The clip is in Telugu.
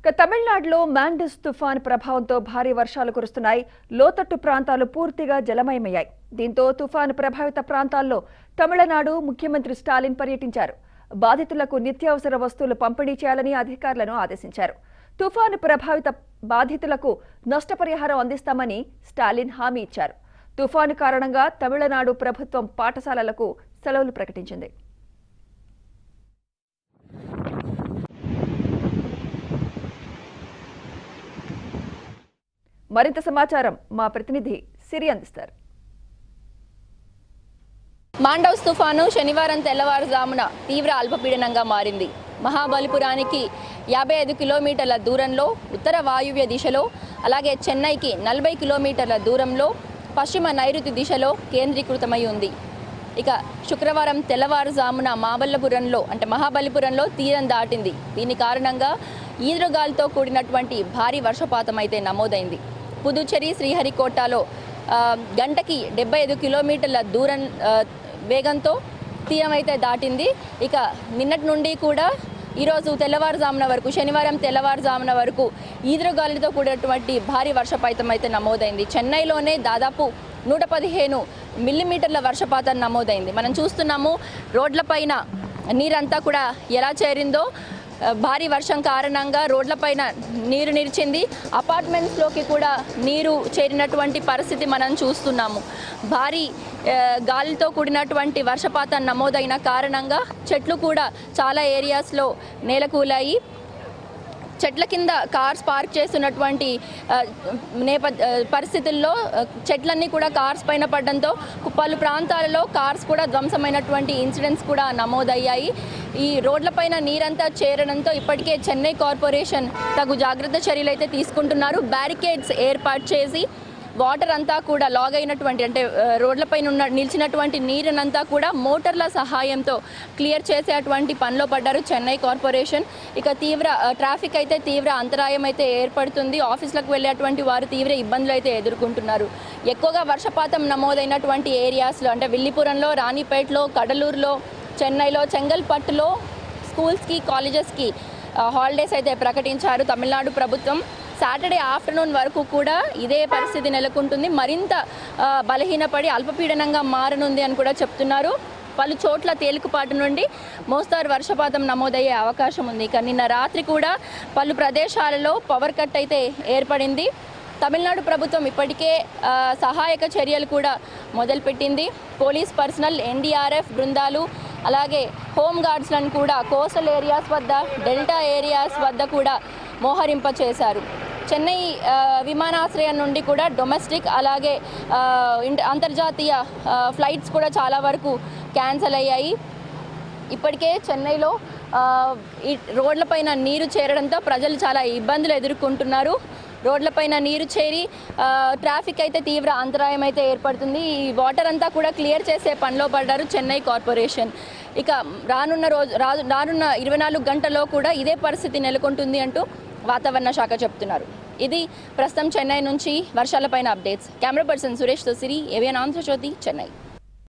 ఇక తమిళనాడులో మాండిస్ తుఫాన్ ప్రభావంతో భారీ వర్షాలు కురుస్తున్నాయి లోతట్టు ప్రాంతాలు పూర్తిగా జలమయమయ్యాయి దీంతో తుఫాను ప్రభావిత ప్రాంతాల్లో తమిళనాడు ముఖ్యమంత్రి స్టాలిన్ పర్యటించారు బాధితులకు నిత్యావసర వస్తువులు పంపిణీ చేయాలని అధికారులను ఆదేశించారు తుఫాను ప్రభావిత బాధితులకు నష్టపరిహారం అందిస్తామని స్టాలిన్ హామీ ఇచ్చారు తుఫాను కారణంగా తమిళనాడు ప్రభుత్వం పాఠశాలలకు సెలవులు ప్రకటించింది మరింత సమాచారం మా ప్రతినిధి సిరి అందిస్తారు మాండౌస్ తుఫాను శనివారం తెల్లవారుజామున తీవ్ర అల్పపీడనంగా మారింది మహాబలిపురానికి యాభై ఐదు కిలోమీటర్ల దూరంలో ఉత్తర వాయువ్య దిశలో అలాగే చెన్నైకి నలభై కిలోమీటర్ల దూరంలో పశ్చిమ నైరుతి దిశలో కేంద్రీకృతమై ఉంది ఇక శుక్రవారం తెల్లవారుజామున మామల్లపురంలో అంటే మహాబలిపురంలో తీరం దాటింది దీని కారణంగా ఈదురుగాలితో కూడినటువంటి భారీ వర్షపాతం అయితే నమోదైంది పుదుచ్చేరి శ్రీహరికోటలో ఆ, గంటకి డెబ్బై ఐదు కిలోమీటర్ల దూరం ఆ, వేగంతో తీరం అయితే దాటింది ఇక నిన్నటి నుండి కూడా ఈరోజు తెల్లవారుజామున వరకు శనివారం తెల్లవారుజామున వరకు ఈదురుగాలితో కూడినటువంటి భారీ వర్షపాతం అయితే నమోదైంది చెన్నైలోనే దాదాపు నూట పదిహేను మిల్లీమీటర్ల వర్షపాతం నమోదైంది మనం చూస్తున్నాము రోడ్లపైన నీరంతా కూడా ఎలా చేరిందో ఆ, భారీ వర్షం కారణంగా రోడ్లపైన నీరు నిలిచింది అపార్ట్మెంట్స్లోకి కూడా నీరు చేరినటువంటి పరిస్థితి మనం చూస్తున్నాము భారీ ఆ, గాలితో కూడినటువంటి వర్షపాతం నమోదైన కారణంగా చెట్లు కూడా చాలా ఏరియాస్లో నేలకూలాయి చెట్ల కింద కార్స్ పార్క్ చేస్తున్నటువంటి ఆ, నేప ఆ, పరిస్థితుల్లో ఆ, చెట్లన్నీ కూడా కార్స్ పైన పడడంతో పలు ప్రాంతాలలో కార్స్ కూడా ధ్వంసమైనటువంటి ఇన్సిడెంట్స్ కూడా నమోదయ్యాయి ఈ రోడ్లపైన నీరంతా చేరడంతో ఇప్పటికే చెన్నై కార్పొరేషన్ తగు జాగ్రత్త చర్యలు అయితే తీసుకుంటున్నారు బ్యారికేడ్స్ ఏర్పాటు చేసి వాటర్ అంతా కూడా లాగ్ అయినటువంటి అంటే ఆ, రోడ్లపైన ఉన్న నిలిచినటువంటి నీరునంతా కూడా మోటార్ల సహాయంతో క్లియర్ చేసేటువంటి పనిలో పడ్డారు చెన్నై కార్పొరేషన్ ఇక తీవ్ర ఆ, ట్రాఫిక్ అయితే తీవ్ర అంతరాయం అయితే ఏర్పడుతుంది ఆఫీసులకు వెళ్ళేటువంటి వారు తీవ్ర ఇబ్బందులు అయితే ఎదుర్కొంటున్నారు ఎక్కువగా వర్షపాతం నమోదైనటువంటి ఏరియాస్లో అంటే విల్లిపురంలో రాణిపేటలో కడలూరులో చెన్నైలో చెంగల్పట్టులో స్కూల్స్కి కాలేజెస్కి ఆ, హాలిడేస్ అయితే ప్రకటించారు తమిళనాడు ప్రభుత్వం సాటర్డే ఆఫ్టర్నూన్ వరకు కూడా ఇదే పరిస్థితి నెలకొంటుంది మరింత ఆ, బలహీనపడి అల్పపీడనంగా మారనుంది అని కూడా చెప్తున్నారు పలు చోట్ల తేలికపాటు నుండి మోస్తారు వర్షపాతం నమోదయ్యే అవకాశం ఉంది ఇక నిన్న రాత్రి కూడా పలు ప్రదేశాలలో పవర్ కట్ అయితే ఏర్పడింది తమిళనాడు ప్రభుత్వం ఇప్పటికే ఆ, సహాయక చర్యలు కూడా మొదలుపెట్టింది పోలీస్ పర్సనల్ ఎన్డీఆర్ఎఫ్ బృందాలు అలాగే హోమ్ గార్డ్స్లను కూడా కోస్టల్ ఏరియాస్ వద్ద డెల్టా ఏరియాస్ వద్ద కూడా మోహరింప చేశారు చెన్నై ఆ, విమానాశ్రయం నుండి కూడా డొమెస్టిక్ అలాగే ఆ, ఇంట- అంతర్జాతీయ ఆ, ఫ్లైట్స్ కూడా చాలా వరకు క్యాన్సిల్ అయ్యాయి ఇప్పటికే చెన్నైలో ఆ, ఈ రోడ్లపైన నీరు చేరడంతో ప్రజలు చాలా ఇబ్బందులు ఎదుర్కొంటున్నారు రోడ్లపైన నీరు చేరి ఆ, ట్రాఫిక్ అయితే తీవ్ర అంతరాయం అయితే ఏర్పడుతుంది ఈ వాటర్ అంతా కూడా క్లియర్ చేసే పనిలో పడ్డారు చెన్నై కార్పొరేషన్ ఇక రానున్న రోజు రా- రానున్న ఇరవై నాలుగు గంటల్లో కూడా ఇదే పరిస్థితి నెలకొంటుంది అంటూ వాతావరణ శాఖ చెప్తున్నారు ఇది ప్రస్తుతం చెన్నై నుంచి వర్షాలపైన అప్డేట్స్ కెమెరా పర్సన్ సురేష్ తోసిరి ఏవియన్ ఆంధ్రజ్యోతి చెన్నై